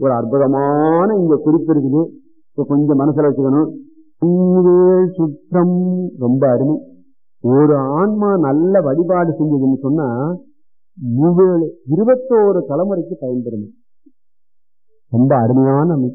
ஒரு அற்புதமான இங்க குறிப்பு இருக்குது இப்ப கொஞ்சம் மனசுல வச்சுக்கணும் மூவேள் சுற்றம் ரொம்ப அருமை ஒரு ஆன்மா நல்ல வழிபாடு செஞ்சதுன்னு சொன்னா மூவேழு இருபத்தோரு தலைமுறைக்கு பயன்பெறும் ரொம்ப அருமையான அமைப்பு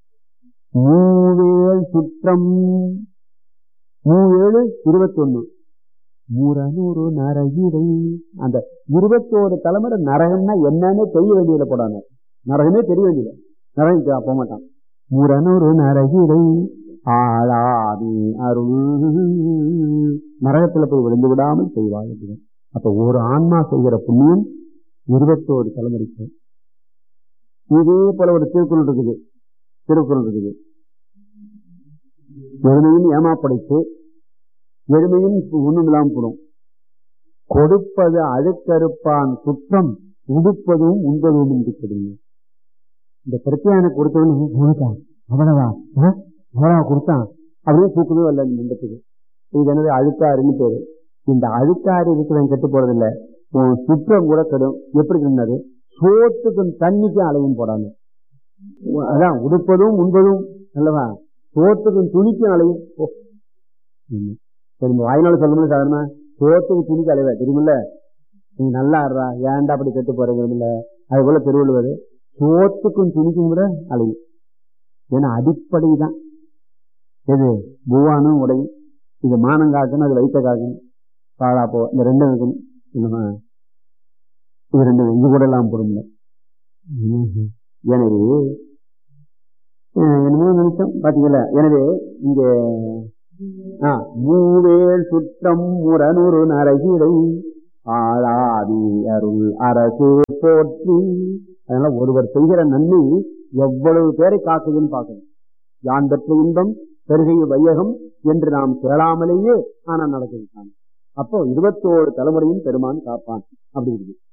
மூவேள் சுற்றம் மூவேழு இருபத்தொன்னு மூரநூறு நரகிரை அந்த இருபத்தோரு தலைமுறை நரகம்னா என்னன்னு தெரிய வேண்டியதுல போடாங்க நரகமே தெரிய வேண்டியது நரகம் போக மாட்டான் முரனொரு நரகிரை ஆளாதி அருள் நரகத்துல போய் விழுந்து விடாமல் செய்வாள் அப்ப ஒரு ஆன்மா செய்கிற புண்ணியம் இருபத்தோரு தலைமுறைக்கு இதே போல ஒரு திருக்குறள் இருக்குது திருக்குறள் இருக்குது எருமையும் ஏமாப்படைத்து எருமையும் ஒண்ணும் இல்லாம போடும் கொடுப்பது அழுக்கறுப்பான் குற்றம் உடுப்பதும் உண்பதும் என்று கொடுங்க இந்த பிரச்சனை கொடுத்தவனு உனக்கா அவ்வளவா அவ்வளவா கொடுத்தான் அப்படியே தூக்கமே வரல இந்த மண்டத்துக்கு இது என்னது அழுக்காருன்னு பேரு இந்த அழுக்காறு இருக்கிறவன் கெட்டு போறது இல்ல உன் சுற்றம் கூட கெடும் எப்படி சொன்னது சோத்துக்கும் தண்ணிக்கும் அலையும் போடாம அதான் உடுப்பதும் உண்பதும் அல்லவா சோத்துக்கும் துணிக்கும் அலையும் சரி வாய்நாள் சொல்லணும் சாதாரண சோத்துக்கு துணிக்கு அலைவ தெரியுமில்ல நீ நல்லா ஆடுறா ஏன்டா அப்படி கெட்டு போறீங்க அது போல திருவள்ளுவர் சோத்துக்கும் துணிக்கும் கூட அலையும் ஏன்னா அடிப்படை தான் எது பூவானும் உடையும் இது மானம் காக்கணும் அது வைத்த காக்கணும் பாழா போ இந்த ரெண்டும் இருக்கணும் என்னமா இது ரெண்டு இது கூட எல்லாம் போடுங்க எனவே என்னமோ நிமிஷம் பாத்தீங்களா எனவே இங்க மூவேல் சுற்றம் முரநூறு நரகிரை ஆளாதி அருள் அரசு போற்றி அதனால ஒருவர் செய்கிற நன்மை எவ்வளவு பேரை காக்குதுன்னு பார்க்கணும் யான் பெற்ற இன்பம் பெருகை வையகம் என்று நாம் கேளாமலேயே ஆனா நடக்குது அப்போ இருபத்தோரு தலைமுறையும் பெருமான் காப்பான் அப்படி இருக்கு